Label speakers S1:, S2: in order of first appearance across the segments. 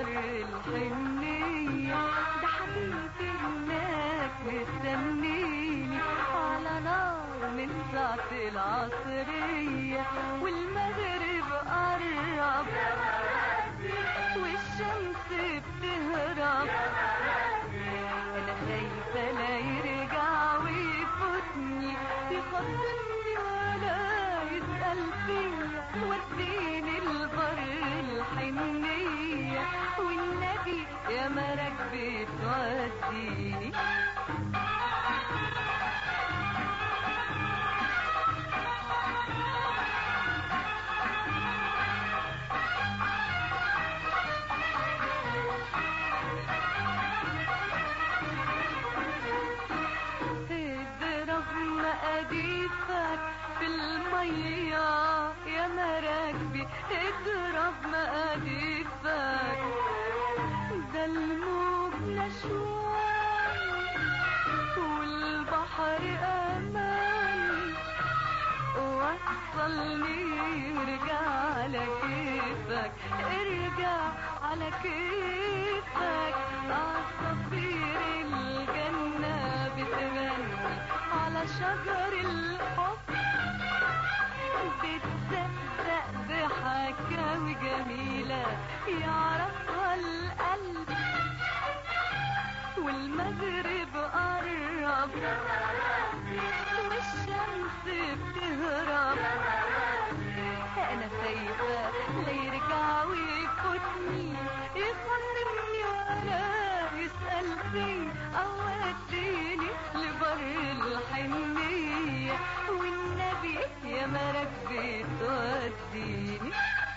S1: الحنية ده حبيبي هناك مستنيني على نار من ساعة العصرية والمغرب قرب والشمس بتهرب انا خايفة لا يرجع ويفوتني يخصمني ولا يسأل فيا وديني البر الحنية والنبي يا مرك بتوديني اضرب مقاديفك في المية يا مراكبي اضرب مقاديفك ده الموج نشوان والبحر امان وصلني ارجع على كيفك ارجع على كيفك عصافير الجنة بتغني على شجر الحب بتصدق بحكاوي جميلة يعرفها القلب والمغرب قرب والشمس بتهرب انا خايفة لا يرجع ويفوتني يخصمني ولا يسأل فين او وديني لبر الحنية والنبي يا مرك بتوديني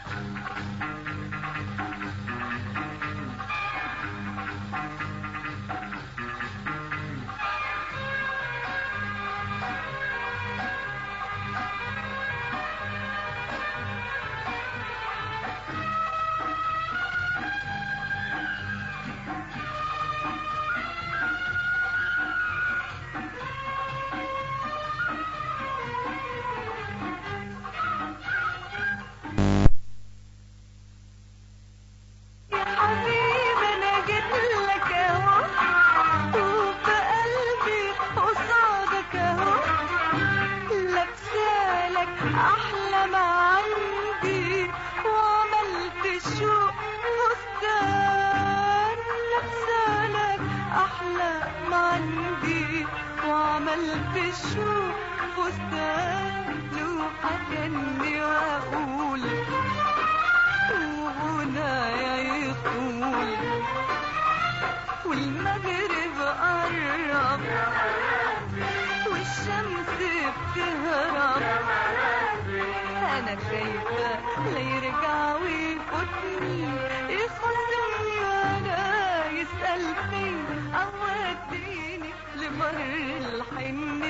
S1: يا حبيبي انا جيت لك اهو وفي قلبي قصادك اهو لابسالك احلى ما عندي وعملت شوق فستان لابسالك احلى ما عندي وعملت شوق فستان لو حكني واقول وغنايا يطول والمغرب قرب والشمس بتهرب انا خايفة لا يرجع ويفوتني يخصمني ولا يسأل فين او وديني لبر الحنية